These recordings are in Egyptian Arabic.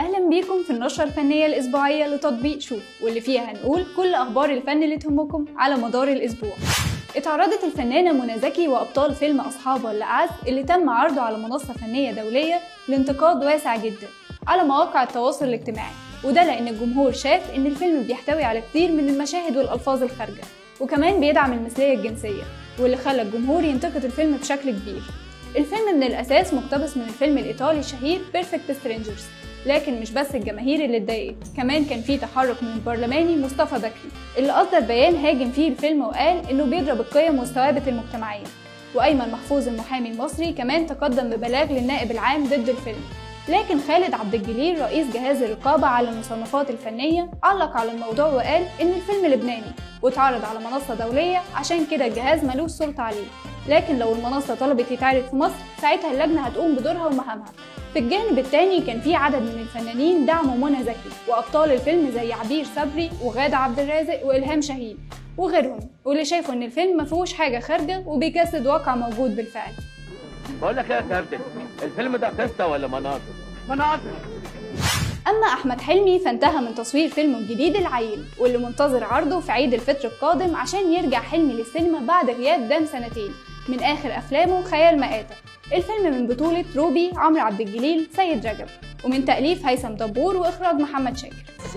أهلا بيكم في النشرة الفنية الأسبوعية لتطبيق شوف واللي فيها هنقول كل أخبار الفن اللي تهمكم على مدار الأسبوع اتعرضت الفنانة منى زكي وأبطال فيلم أصحاب ولا أعز اللي تم عرضه على منصة فنية دولية لانتقاد واسع جدا على مواقع التواصل الاجتماعي وده لأن الجمهور شاف إن الفيلم بيحتوي على كتير من المشاهد والألفاظ الخارجة وكمان بيدعم المثلية الجنسية واللي خلى الجمهور ينتقد الفيلم بشكل كبير الفيلم من الأساس مقتبس من الفيلم الإيطالي الشهير بيرفكت سترينجرز لكن مش بس الجماهير اللي اتضايقت كمان كان في تحرك من البرلماني مصطفى بكري اللي أصدر بيان هاجم فيه الفيلم وقال إنه بيضرب القيم والثوابت المجتمعية وأيمن محفوظ المحامي المصري كمان تقدم ببلاغ للنائب العام ضد الفيلم لكن خالد عبد الجليل رئيس جهاز الرقابة على المصنفات الفنية علق على الموضوع وقال إن الفيلم لبناني واتعرض على منصة دولية عشان كده الجهاز ملوش سلطة عليه لكن لو المنصة طلبت يتعرض في مصر ساعتها اللجنة هتقوم بدورها ومهامها في الجانب التاني كان في عدد من الفنانين دعموا منى زكي وأبطال الفيلم زي عبير صبري وغادة عبد الرازق وإلهام شاهين وغيرهم واللي شايفوا إن الفيلم ما فيهوش حاجة خارجة وبيجسد واقع موجود بالفعل بقول لك ايه يا كابتن الفيلم ده قصه ولا مناظر؟ مناظر أما أحمد حلمي فانتهى من تصوير فيلمه الجديد العيل واللي منتظر عرضه في عيد الفطر القادم عشان يرجع حلمي للسينما بعد غياب دام سنتين من آخر أفلامه خيال مآتة الفيلم من بطولة روبي عمرو عبد الجليل سيد رجب ومن تأليف هيثم دبور وإخراج محمد شاكر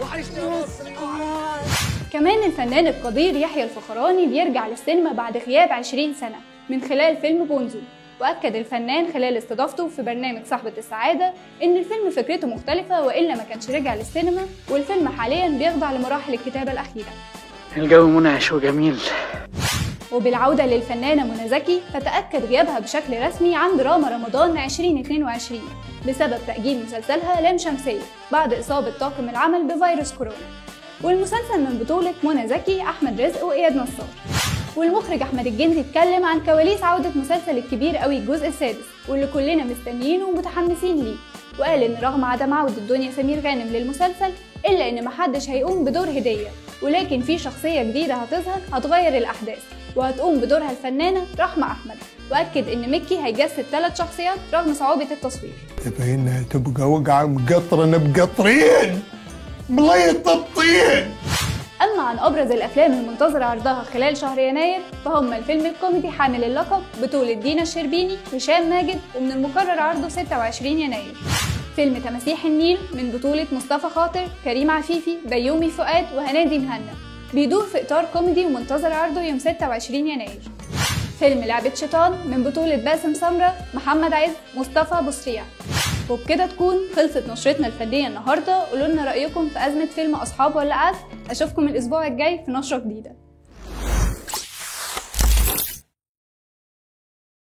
كمان الفنان القدير يحيى الفخراني بيرجع للسينما بعد غياب 20 سنة من خلال فيلم بونزو وأكد الفنان خلال استضافته في برنامج صاحبة السعادة إن الفيلم فكرته مختلفة وإلا ما كانش رجع للسينما والفيلم حاليا بيخضع لمراحل الكتابة الأخيرة الجو منعش وجميل وبالعودة للفنانة منى زكي فتأكد غيابها بشكل رسمي عن دراما رمضان 2022 بسبب تأجيل مسلسلها لام شمسية بعد إصابة طاقم العمل بفيروس كورونا والمسلسل من بطولة منى زكي أحمد رزق وإياد نصار والمخرج أحمد الجندي اتكلم عن كواليس عودة مسلسل الكبير قوي الجزء السادس واللي كلنا مستنيينه ومتحمسين ليه وقال إن رغم عدم عودة دنيا سمير غانم للمسلسل إلا إن محدش هيقوم بدور هدية ولكن في شخصية جديدة هتظهر هتغير الأحداث وهتقوم بدورها الفنانة رحمة أحمد وأكد إن ميكي هيجسد ثلاث شخصيات رغم صعوبة التصوير تبينها تبقى وقعة مقطرة بقطرين مليط الطين أما عن أبرز الأفلام المنتظرة عرضها خلال شهر يناير فهم الفيلم الكوميدي حامل اللقب بطولة دينا الشربيني هشام ماجد ومن المقرر عرضه 26 يناير فيلم تماسيح النيل من بطولة مصطفى خاطر كريم عفيفي بيومي فؤاد وهنادي مهنا بيدور في إطار كوميدي ومنتظر عرضه يوم 26 يناير فيلم لعبة شيطان من بطولة باسم سمرة محمد عز مصطفى بصريع وبكده تكون خلصت نشرتنا الفنية النهاردة قولوا لنا رأيكم في أزمة فيلم أصحاب ولا أعز أشوفكم الأسبوع الجاي في نشرة جديدة